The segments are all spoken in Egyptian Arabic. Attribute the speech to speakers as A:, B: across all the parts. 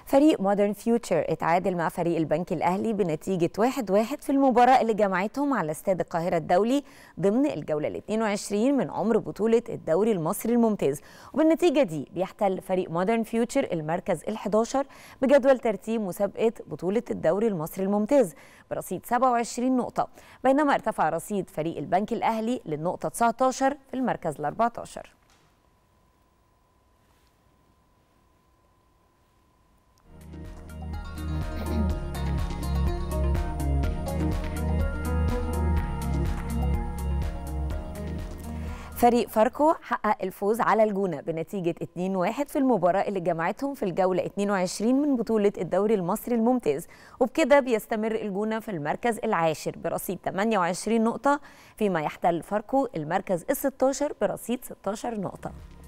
A: فريق مودرن فيوتشر اتعادل مع فريق البنك الأهلي بنتيجة 1-1 في المباراة اللي جمعتهم على استاد القاهرة الدولي ضمن الجولة ال 22 من عمر بطولة الدوري المصري الممتاز وبالنتيجة دي بيحتل فريق مودرن فيوتشر المركز ال 11 بجدول ترتيب مسابقة بطولة الدوري المصري الممتاز برصيد 27 نقطة بينما ارتفع رصيد فريق البنك الأهلي للنقطة 19 في المركز ال 14 فريق فاركو حقق الفوز على الجونة بنتيجة 2-1 في المباراة اللي جمعتهم في الجولة 22 من بطولة الدوري المصري الممتاز وبكده بيستمر الجونة في المركز العاشر برصيد 28 نقطة فيما يحتل فاركو المركز ال 16 برصيد 16 نقطة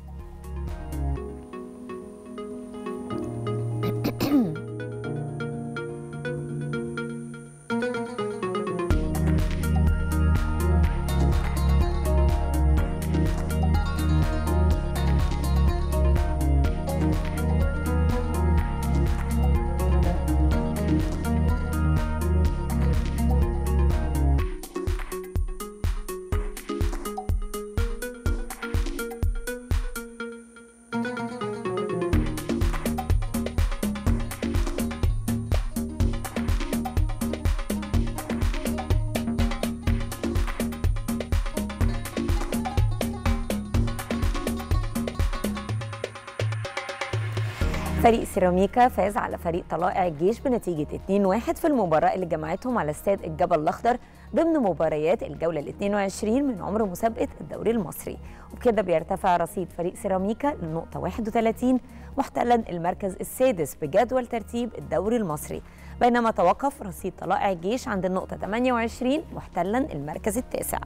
A: فريق سيراميكا فاز على فريق طلائع الجيش بنتيجة 2-1 في المباراة اللي جمعتهم على استاد الجبل الأخضر ضمن مباريات الجولة ال 22 من عمر مسابقة الدوري المصري وبكده بيرتفع رصيد فريق سيراميكا للنقطة 31 محتلا المركز السادس بجدول ترتيب الدوري المصري بينما توقف رصيد طلائع الجيش عند النقطة 28 محتلا المركز التاسع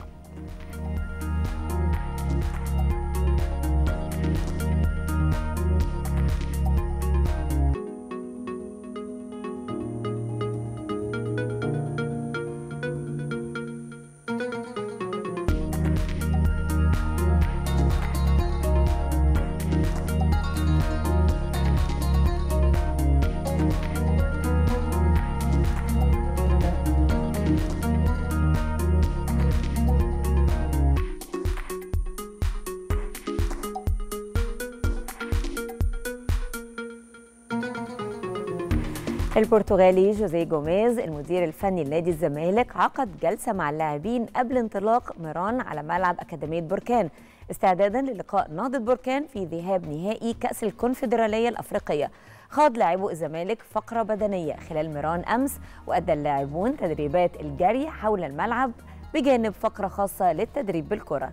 A: البرتغالي جوزيه جوميز المدير الفني لنادي الزمالك عقد جلسة مع اللاعبين قبل انطلاق ميران على ملعب أكاديمية بركان استعدادا للقاء نهضة بركان في ذهاب نهائي كأس الكونفدرالية الأفريقية خاض لاعبو الزمالك فقرة بدنية خلال ميران أمس وأدى اللاعبون تدريبات الجري حول الملعب بجانب فقرة خاصة للتدريب بالكرة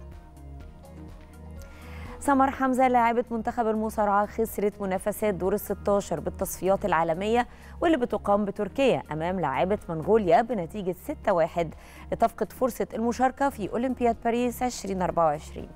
A: سمر حمزة لاعبة منتخب المصارعة خسرت منافسات دور ال 16 بالتصفيات العالمية واللي بتقام بتركيا أمام لاعبة منغوليا بنتيجة 6-1 لتفقد فرصة المشاركة في أولمبياد باريس 2024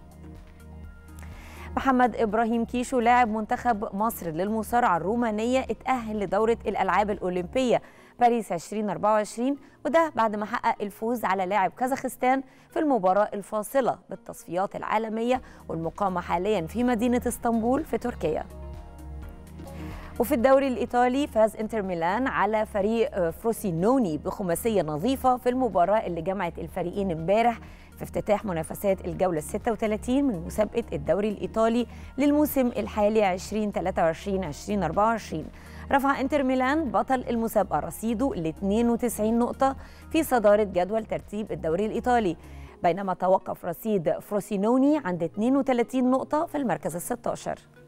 A: محمد إبراهيم كيشو لاعب منتخب مصر للمصارعة الرومانية اتأهل لدورة الألعاب الأولمبية باريس 2024 وده بعد ما حقق الفوز على لاعب كازاخستان في المباراة الفاصلة بالتصفيات العالمية والمقامة حاليا في مدينة اسطنبول في تركيا وفي الدوري الإيطالي فاز إنتر ميلان على فريق فروسينوني بخماسية نظيفة في المباراة اللي جمعت الفريقين امبارح في افتتاح منافسات الجولة 36 من مسابقة الدوري الإيطالي للموسم الحالي 2023-2024 رفع انتر ميلان بطل المسابقة رصيده ل 92 نقطة في صدارة جدول ترتيب الدوري الإيطالي بينما توقف رصيد فروسينوني عند 32 نقطة في المركز ال 16